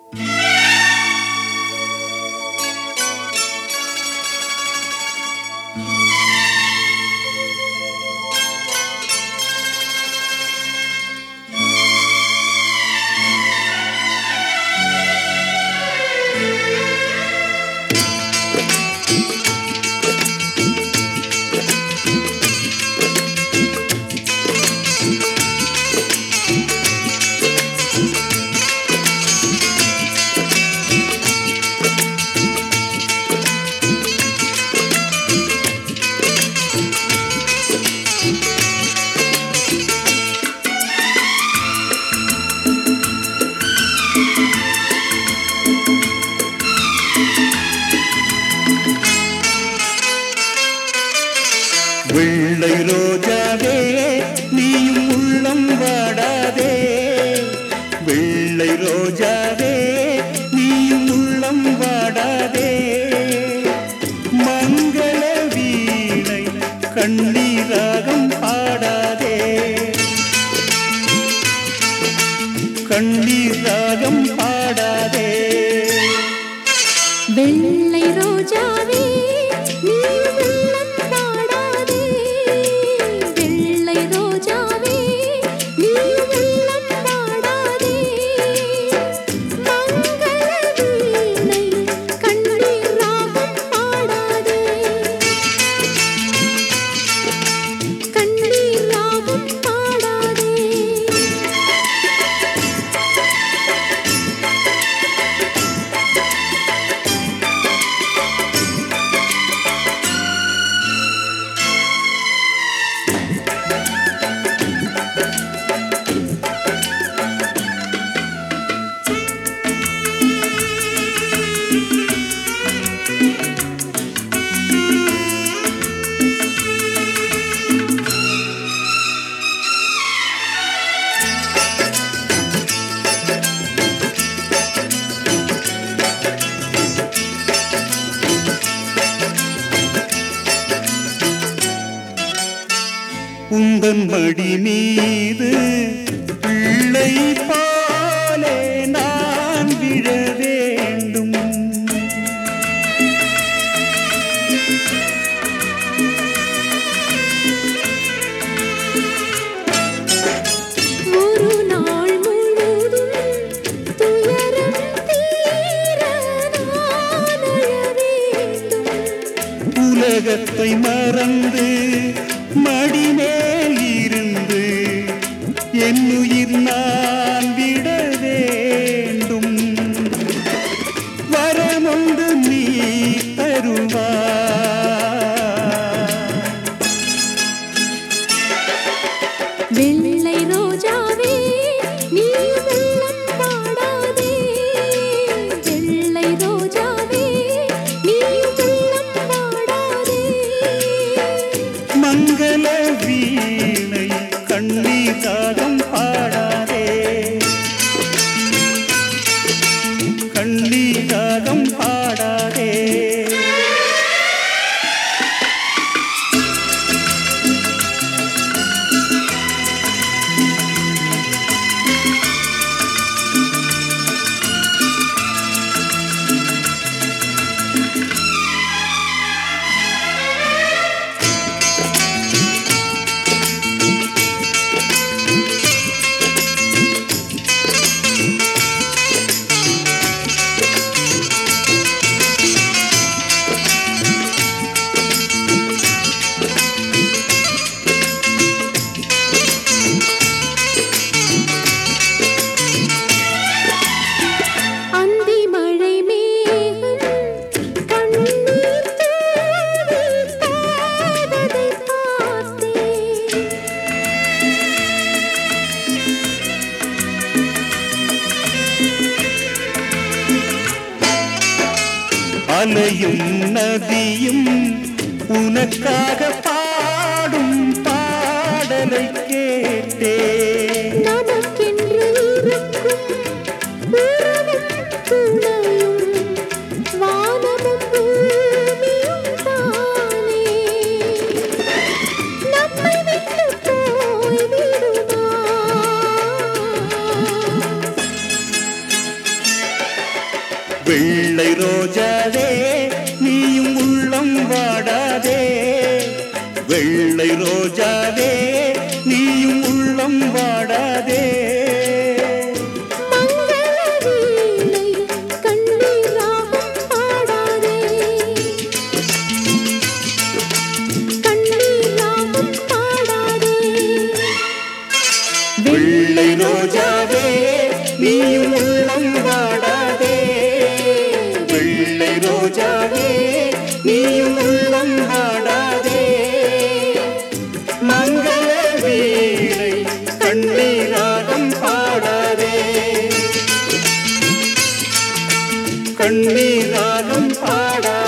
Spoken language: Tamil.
வெள்ளை ரோஜாவே நீயும் உள்ளம் வாடாதே வெள்ளை ரோஜாவே நீயும் உள்ளம் வாடாதே மங்கள வீணை கண்ணீராகம் பாடாதே கண்ணீராகம் பாடாதே வெள்ளை ரோஜாவே நீ உள்ளம் பாடாதே வெள்ளை ரோஜாவே நீ உள்ளம் பாடாதே மங்கள வீணை கண்ணீர் ராகம் பாடாதே கண்ணீர் ராகம் பாடாதே உந்தன் மடி மீது பிள்ளை போலே நான் விழ வேண்டும் ஒரு நாள் முழுதும் துயரம் தீர நான் அழ வேண்டும் உலகத்தை மறந்து மடிமேல் இருந்து என் உயிர் நான் விட வேண்டும் வரமொன்று நீ தருவாய் வெள்ளை ரோஜாவே நீ உள்ளம் பாடாதே வெள்ளை ரோஜாவே நீ உள்ளம் பாடாதே மங்கள வீணை கண்ணீராகம் பாடாதே கண்ணீராகம் பாடாதே அந்தி மழை மேகம் கண்ணீர் தூவி பாவதை பார்த்தேன் அலையும் நதியும் உனக்காக பாடும் பாடலை கேட்டேன் நமக்கென்று இருக்கும் உறவும் துணையும் வானமும் பூமியும் தானே நம்மை விட்டு போய் விடுமா வெள்ளை ரோஜாவே நீயும் உள்ளம் வாடாதே வெள்ளை ரோஜாவே நீயும் உள்ளம் வாடாதே மங்கள வீணை கண்ணீர் ராகம் பாடாதே கண்ணீர் ராகம் பாடாதே வெள்ளை ரோஜாவே நீயும் உள்ளம் வாடாதே வெள்ளை ரோஜாவே நீயும் உள்ளம் வாடாதே மங்கள வீணை கண்ணீராகம் பாடாதே கண்ணீராகம் பாடாதே